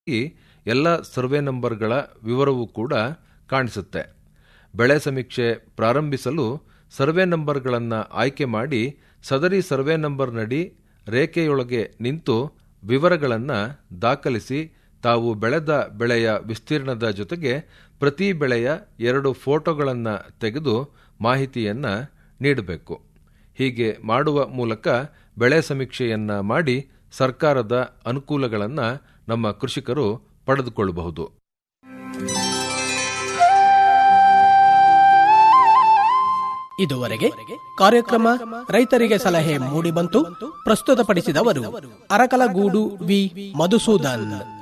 ಈ ಎಲ್ಲ ಸರ್ವೆ ನಂಬರ್ಗಳ ವಿವರವೂ ಕೂಡ ಕಾಣಿಸುತ್ತೆ ಬೆಳೆ ಸಮೀಕ್ಷೆ ಪ್ರಾರಂಭಿಸಲು ಸರ್ವೆ ನಂಬರ್ಗಳನ್ನು ಆಯ್ಕೆ ಮಾಡಿ ಸದರಿ ಸರ್ವೆ ನಂಬರ್ನಡಿ ರೇಖೆಯೊಳಗೆ ನಿಂತು ವಿವರಗಳನ್ನು ದಾಖಲಿಸಿ ತಾವು ಬೆಳೆದ ಬೆಳೆಯ ವಿಸ್ತೀರ್ಣದ ಜೊತೆಗೆ ಪ್ರತಿ ಬೆಳೆಯ ಎರಡು ಫೋಟೋಗಳನ್ನು ತೆಗೆದು ಮಾಹಿತಿಯನ್ನ ನೀಡಬೇಕು ಹೀಗೆ ಮಾಡುವ ಮೂಲಕ ಬೆಳೆ ಸಮೀಕ್ಷೆಯನ್ನ ಮಾಡಿ ಸರ್ಕಾರದ ಅನುಕೂಲಗಳನ್ನು ನಮ್ಮ ಕೃಷಿಕರು ಪಡೆದುಕೊಳ್ಳಬಹುದು ಇದುವರೆಗೆ ಕಾರ್ಯಕ್ರಮ ರೈತರಿಗೆ ಸಲಹೆ ಮೂಡಿಬಂತು ಪ್ರಸ್ತುತಪಡಿಸಿದವರು ಅರಕಲಗೂಡು ವಿ ಮಧುಸೂದನ್